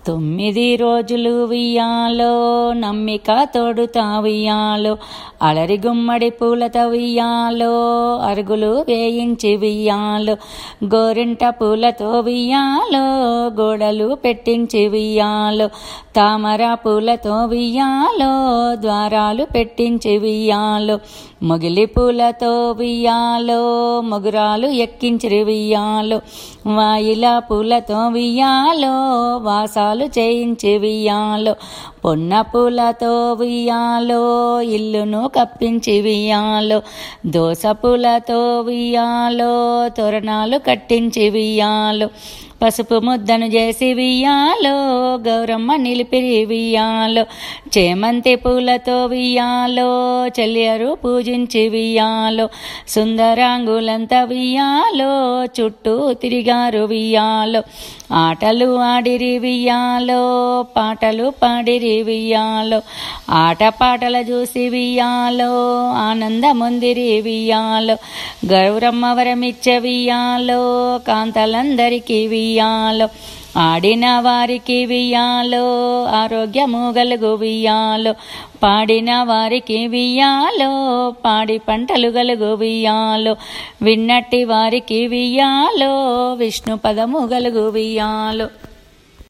తొమ్మిది రోజులు వియ్యాలో నమ్మిక తోడుతా వియ్యాలో అలరి గుమ్మడి పూలతో వియ్యాలో అరుగులు వేయించి వియ్యాలో గోరింట పూలతో వియ్యాలో గోడలు పెట్టించి వియ్యాలో తామర పూలతో వియ్యాలో ద్వారాలు పెట్టించి వియ్యాలో మొగిలి పూలతో వియ్యాలో మొగురాలు ఎక్కించి వియ్యాలో వాయిల పూలతో వియ్యాలో వాసాలు చేయించి వియ్యాలో పొన్న పూలతో వియ్యాలో ఇల్లును కప్పించి వియ్యాలో దోస పూలతో వియ్యాలో తోరణాలు కట్టించి వియ్యాలో పసుపు ముద్దను చేసి వియ్యాలో గౌరమ్మ నిలిపిరి వియ్యాలో చేమంతి పూలతో వియ్యాలో చెల్లియరు పూజించి వియ్యాలో సుందరాంగులంతా వియ్యాలో చుట్టూ తిరిగారు వియ్యాలో ఆటలు ఆడిరి వియ్యాలో పాటలు పాడిరి వియ్యాలో ఆట పాటలు చూసి వియ్యాలో ఆనందముందిరి వియ్యాలో గౌరమ్మ వరమిచ్చ వియ్యాలో కాంతలందరికీ వియ్యాలో ఆడిన వారికి వియ్యాలో ఆరోగ్యము గలుగు వియ్యాలో పాడిన వారికి వియ్యాలో పాడి పంటలు గలుగు వియ్యాలో విన్నట్టి వారికి వియ్యాలో విష్ణు పదము గలుగు వియ్యాలో